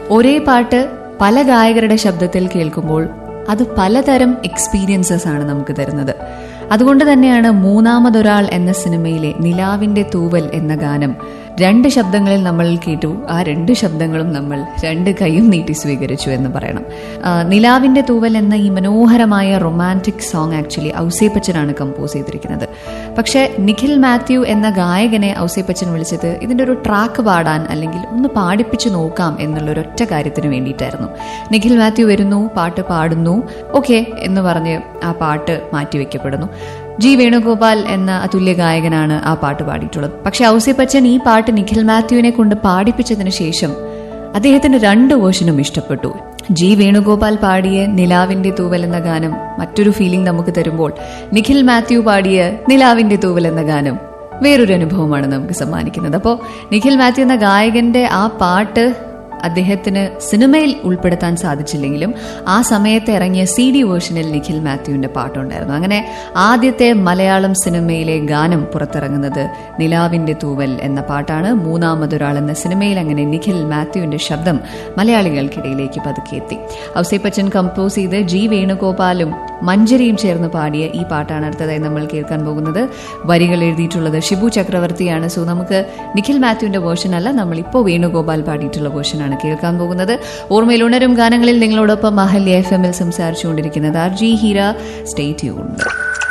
ഒരേ പാട്ട് പല ഗായകരുടെ ശബ്ദത്തിൽ കേൾക്കുമ്പോൾ അത് പലതരം എക്സ്പീരിയൻസസ് ആണ് നമുക്ക് തരുന്നത് അതുകൊണ്ട് തന്നെയാണ് മൂന്നാമതൊരാൾ എന്ന സിനിമയിലെ നിലാവിന്റെ തൂവൽ എന്ന ഗാനം രണ്ട് ശബ്ദങ്ങളിൽ നമ്മൾ കേട്ടു ആ രണ്ട് ശബ്ദങ്ങളും നമ്മൾ രണ്ട് കൈയും നീട്ടി സ്വീകരിച്ചു എന്ന് പറയണം ആ, നിലാവിന്റെ തൂവൽ എന്ന ഈ മനോഹരമായ റൊമാൻറ്റിക് സോങ് ആക്ച്വലി ഔസേപ്പച്ചനാണ് കമ്പോസ് ചെയ്തിരിക്കുന്നത് പക്ഷേ നിഖിൽ മാത്യു എന്ന ഗായകനെ ഔസേപ്പച്ചൻ വിളിച്ചത് ഇതിന്റെ ഒരു ട്രാക്ക് പാടാൻ അല്ലെങ്കിൽ ഒന്ന് പാടിപ്പിച്ചു നോക്കാം എന്നുള്ള ഒരൊറ്റ കാര്യത്തിന് വേണ്ടിയിട്ടായിരുന്നു നിഖിൽ മാത്യു വരുന്നു പാട്ട് പാടുന്നു ഓക്കെ എന്ന് പറഞ്ഞ് ആ പാട്ട് മാറ്റിവെക്കപ്പെടുന്നു ജി വേണുഗോപാൽ എന്ന അതുല്യ ഗായകനാണ് ആ പാട്ട് പാടിയിട്ടുള്ളത് പക്ഷെ ഔസേപ്പച്ചൻ ഈ പാട്ട് നിഖിൽ മാത്യുവിനെ കൊണ്ട് പാടിപ്പിച്ചതിന് ശേഷം അദ്ദേഹത്തിന് രണ്ട് വേർഷനും ഇഷ്ടപ്പെട്ടു ജി വേണുഗോപാൽ പാടിയ നിലാവിന്റെ തൂവൽ എന്ന ഗാനം മറ്റൊരു ഫീലിംഗ് നമുക്ക് തരുമ്പോൾ നിഖിൽ മാത്യു പാടിയ നിലാവിന്റെ തൂവൽ എന്ന ഗാനം വേറൊരു അനുഭവമാണ് നമുക്ക് സമ്മാനിക്കുന്നത് അപ്പോൾ നിഖിൽ മാത്യു എന്ന ഗായകന്റെ ആ പാട്ട് അദ്ദേഹത്തിന് സിനിമയിൽ ഉൾപ്പെടുത്താൻ സാധിച്ചില്ലെങ്കിലും ആ സമയത്ത് ഇറങ്ങിയ സി ഡി വേർഷനിൽ നിഖിൽ മാത്യുവിന്റെ പാട്ടുണ്ടായിരുന്നു അങ്ങനെ ആദ്യത്തെ മലയാളം സിനിമയിലെ ഗാനം പുറത്തിറങ്ങുന്നത് നിലാവിന്റെ തൂവൽ എന്ന പാട്ടാണ് മൂന്നാമതൊരാൾ എന്ന സിനിമയിൽ അങ്ങനെ നിഖിൽ മാത്യുവിന്റെ ശബ്ദം മലയാളികൾക്കിടയിലേക്ക് പതുക്കെ എത്തി ഔസേപ്പച്ചൻ കമ്പോസ് ചെയ്ത് ജി വേണുഗോപാലും മഞ്ജരിയും ചേർന്ന് പാടിയ ഈ പാട്ടാണ് അടുത്തതായി നമ്മൾ കേൾക്കാൻ പോകുന്നത് വരികൾ എഴുതിയിട്ടുള്ളത് ഷിബു ചക്രവർത്തിയാണ് സോ നമുക്ക് നിഖിൽ മാത്യുവിന്റെ വേർഷൻ അല്ല നമ്മൾ ഇപ്പോൾ വേണുഗോപാൽ പാടിയിട്ടുള്ള വേർഷനാണ് കേൾക്കാൻ പോകുന്നത് ഓർമ്മയിൽ ഉണരും ഗാനങ്ങളിൽ നിങ്ങളോടൊപ്പം മഹല്യ എഫ് എമ്മിൽ സംസാരിച്ചുകൊണ്ടിരിക്കുന്നത് R G Heera stay tuned